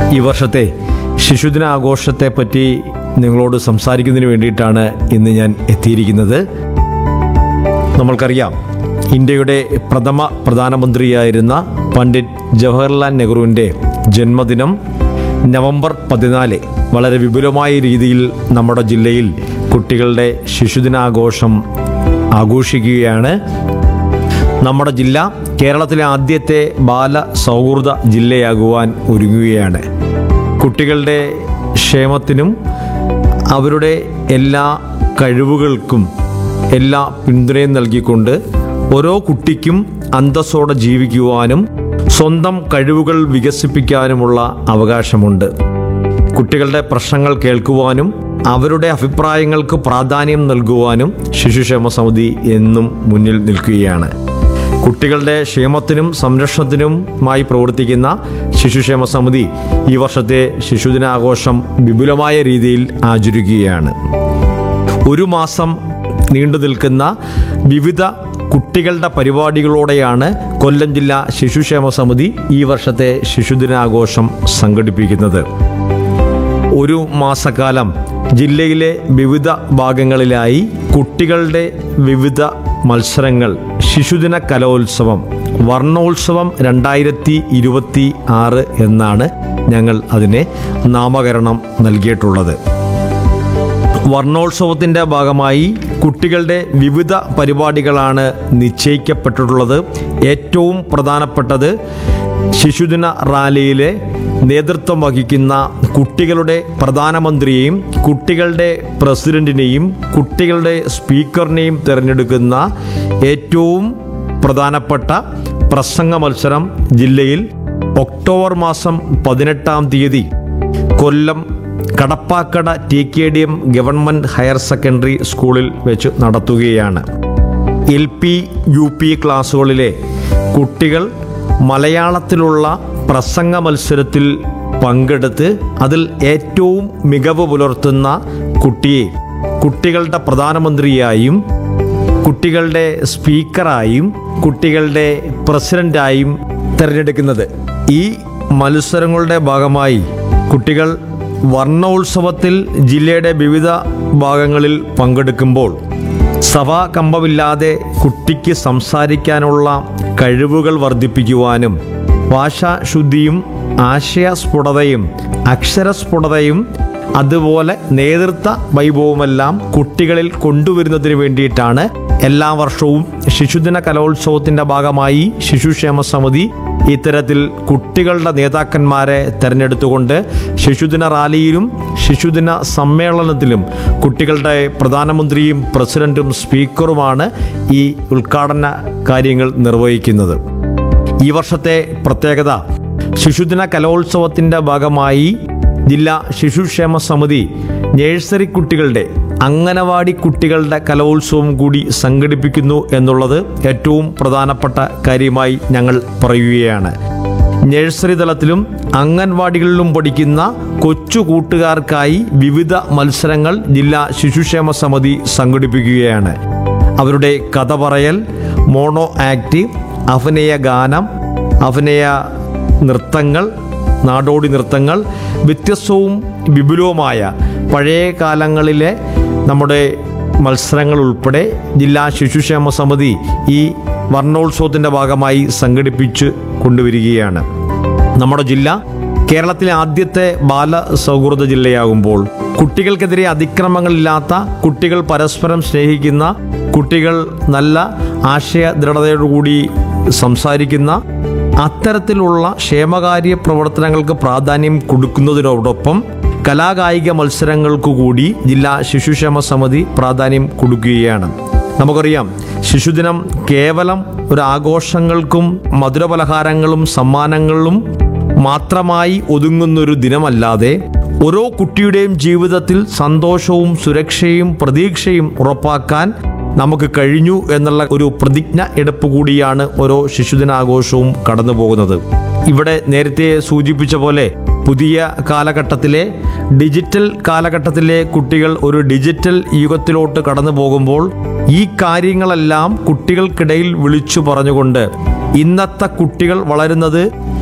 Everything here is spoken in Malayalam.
ഈ വർഷത്തെ ശിശുദിന ആഘോഷത്തെ പറ്റി നിങ്ങളോട് സംസാരിക്കുന്നതിന് വേണ്ടിയിട്ടാണ് ഇന്ന് ഞാൻ എത്തിയിരിക്കുന്നത് നമ്മൾക്കറിയാം ഇന്ത്യയുടെ പ്രഥമ പ്രധാനമന്ത്രിയായിരുന്ന പണ്ഡിറ്റ് ജവഹർലാൽ നെഹ്റുവിൻ്റെ ജന്മദിനം നവംബർ പതിനാല് വളരെ വിപുലമായ രീതിയിൽ നമ്മുടെ ജില്ലയിൽ കുട്ടികളുടെ ശിശുദിനാഘോഷം ആഘോഷിക്കുകയാണ് നമ്മുടെ ജില്ല കേരളത്തിലെ ആദ്യത്തെ ബാല സൗഹൃദ ജില്ലയാകുവാൻ ഒരുങ്ങുകയാണ് കുട്ടികളുടെ ക്ഷേമത്തിനും അവരുടെ എല്ലാ കഴിവുകൾക്കും എല്ലാ പിന്തുണയും നൽകിക്കൊണ്ട് ഓരോ കുട്ടിക്കും അന്തസ്സോടെ ജീവിക്കുവാനും സ്വന്തം കഴിവുകൾ വികസിപ്പിക്കാനുമുള്ള അവകാശമുണ്ട് കുട്ടികളുടെ പ്രശ്നങ്ങൾ കേൾക്കുവാനും അവരുടെ അഭിപ്രായങ്ങൾക്ക് പ്രാധാന്യം നൽകുവാനും ശിശുക്ഷേമ സമിതി എന്നും മുന്നിൽ നിൽക്കുകയാണ് കുട്ടികളുടെ ക്ഷേമത്തിനും സംരക്ഷണത്തിനുമായി പ്രവർത്തിക്കുന്ന ശിശുക്ഷേമ സമിതി ഈ വർഷത്തെ ശിശുദിനാഘോഷം വിപുലമായ രീതിയിൽ ആചരിക്കുകയാണ് ഒരു മാസം നീണ്ടു നിൽക്കുന്ന വിവിധ കുട്ടികളുടെ പരിപാടികളോടെയാണ് കൊല്ലം ജില്ലാ ശിശുക്ഷേമ സമിതി ഈ വർഷത്തെ ശിശുദിനാഘോഷം സംഘടിപ്പിക്കുന്നത് ഒരു മാസക്കാലം ജില്ലയിലെ വിവിധ ഭാഗങ്ങളിലായി കുട്ടികളുടെ വിവിധ മത്സരങ്ങൾ ശിശുദിന കലോത്സവം വർണ്ണോത്സവം രണ്ടായിരത്തി ഇരുപത്തി ആറ് എന്നാണ് ഞങ്ങൾ അതിനെ നാമകരണം നൽകിയിട്ടുള്ളത് വർണ്ണോത്സവത്തിൻ്റെ ഭാഗമായി കുട്ടികളുടെ വിവിധ പരിപാടികളാണ് നിശ്ചയിക്കപ്പെട്ടിട്ടുള്ളത് ഏറ്റവും പ്രധാനപ്പെട്ടത് ശിശുദിന റാലിയിലെ നേതൃത്വം വഹിക്കുന്ന കുട്ടികളുടെ പ്രധാനമന്ത്രിയെയും കുട്ടികളുടെ പ്രസിഡന്റിനെയും കുട്ടികളുടെ സ്പീക്കറിനെയും തിരഞ്ഞെടുക്കുന്ന ഏറ്റവും പ്രധാനപ്പെട്ട പ്രസംഗ മത്സരം ജില്ലയിൽ ഒക്ടോബർ മാസം പതിനെട്ടാം തീയതി Kollam Kadappakada T K D M government higher secondary സ്കൂളിൽ വെച്ച് നടത്തുകയാണ് എൽ പി യു പി ക്ലാസ്സുകളിലെ കുട്ടികൾ മലയാളത്തിലുള്ള പ്രസംഗ മത്സരത്തിൽ പങ്കെടുത്ത് അതിൽ ഏറ്റവും മികവ് പുലർത്തുന്ന കുട്ടിയെ കുട്ടികളുടെ പ്രധാനമന്ത്രിയായും കുട്ടികളുടെ സ്പീക്കറായും കുട്ടികളുടെ പ്രസിഡന്റായും തിരഞ്ഞെടുക്കുന്നത് ഈ മത്സരങ്ങളുടെ ഭാഗമായി കുട്ടികൾ വർണ്ണോത്സവത്തിൽ ജില്ലയുടെ വിവിധ ഭാഗങ്ങളിൽ പങ്കെടുക്കുമ്പോൾ സഭാ കമ്പമില്ലാതെ കുട്ടിക്ക് സംസാരിക്കാനുള്ള കഴിവുകൾ വർദ്ധിപ്പിക്കുവാനും ഭാഷാശുദ്ധിയും ആശയസ്ഫുടതയും അക്ഷരസ്ഫുടതയും അതുപോലെ നേതൃത്വ വൈഭവമെല്ലാം കുട്ടികളിൽ കൊണ്ടുവരുന്നതിന് വേണ്ടിയിട്ടാണ് എല്ലാ വർഷവും ശിശുദിന കലോത്സവത്തിന്റെ ഭാഗമായി ശിശുക്ഷേമ സമിതി ഇത്തരത്തിൽ കുട്ടികളുടെ നേതാക്കന്മാരെ തെരഞ്ഞെടുത്തുകൊണ്ട് ശിശുദിന റാലിയിലും ശിശുദിന സമ്മേളനത്തിലും കുട്ടികളുടെ പ്രധാനമന്ത്രിയും പ്രസിഡന്റും സ്പീക്കറുമാണ് ഈ ഉദ്ഘാടന കാര്യങ്ങൾ നിർവഹിക്കുന്നത് ഈ വർഷത്തെ പ്രത്യേകത ശിശുദിന കലോത്സവത്തിൻ്റെ ഭാഗമായി ജില്ലാ ശിശുക്ഷേമ സമിതി നഴ്സറി കുട്ടികളുടെ അംഗനവാടി കുട്ടികളുടെ കലോത്സവം കൂടി സംഘടിപ്പിക്കുന്നു എന്നുള്ളത് ഏറ്റവും പ്രധാനപ്പെട്ട കാര്യമായി ഞങ്ങൾ പറയുകയാണ് നഴ്സറി തലത്തിലും അംഗൻവാടികളിലും പഠിക്കുന്ന കൊച്ചു കൂട്ടുകാർക്കായി വിവിധ മത്സരങ്ങൾ ജില്ലാ ശിശുക്ഷേമ സമിതി സംഘടിപ്പിക്കുകയാണ് അവരുടെ കഥ പറയൽ മോണോ ആക്ട് അഭിനയ ഗാനം അഭിനയ നൃത്തങ്ങൾ നാടോടി നൃത്തങ്ങൾ വ്യത്യസ്തവും വിപുലവുമായ പഴയ കാലങ്ങളിലെ നമ്മുടെ മത്സരങ്ങൾ ഉൾപ്പെടെ ജില്ലാ ശിശുക്ഷേമ സമിതി ഈ വർണ്ണോത്സവത്തിൻ്റെ ഭാഗമായി സംഘടിപ്പിച്ച് കൊണ്ടുവരികയാണ് നമ്മുടെ ജില്ല കേരളത്തിലെ ആദ്യത്തെ ബാല സൗഹൃദ ജില്ലയാകുമ്പോൾ കുട്ടികൾക്കെതിരെ അതിക്രമങ്ങളില്ലാത്ത കുട്ടികൾ പരസ്പരം സ്നേഹിക്കുന്ന കുട്ടികൾ നല്ല ആശയ ദൃഢതയോടുകൂടി സംസാരിക്കുന്ന അത്തരത്തിലുള്ള ക്ഷേമകാര്യ പ്രവർത്തനങ്ങൾക്ക് പ്രാധാന്യം കൊടുക്കുന്നതിനോടൊപ്പം കലാകായിക മത്സരങ്ങൾക്ക് കൂടി ജില്ലാ ശിശുക്ഷേമ സമിതി പ്രാധാന്യം കൊടുക്കുകയാണ് നമുക്കറിയാം ശിശുദിനം കേവലം ഒരു ആഘോഷങ്ങൾക്കും മധുരപലഹാരങ്ങളും സമ്മാനങ്ങളും മാത്രമായി ഒതുങ്ങുന്നൊരു ദിനമല്ലാതെ ഓരോ കുട്ടിയുടെയും ജീവിതത്തിൽ സന്തോഷവും സുരക്ഷയും പ്രതീക്ഷയും ഉറപ്പാക്കാൻ നമുക്ക് കഴിഞ്ഞു എന്നുള്ള ഒരു പ്രതിജ്ഞ എടുപ്പ് കൂടിയാണ് ഓരോ ശിശുദിനാഘോഷവും കടന്നു പോകുന്നത് ഇവിടെ നേരത്തെ സൂചിപ്പിച്ച പോലെ പുതിയ കാലഘട്ടത്തിലെ ഡിജിറ്റൽ കാലഘട്ടത്തിലെ കുട്ടികൾ ഒരു ഡിജിറ്റൽ യുഗത്തിലോട്ട് കടന്നു പോകുമ്പോൾ ഈ കാര്യങ്ങളെല്ലാം കുട്ടികൾക്കിടയിൽ വിളിച്ചു പറഞ്ഞുകൊണ്ട് ഇന്നത്തെ കുട്ടികൾ വളരുന്നത്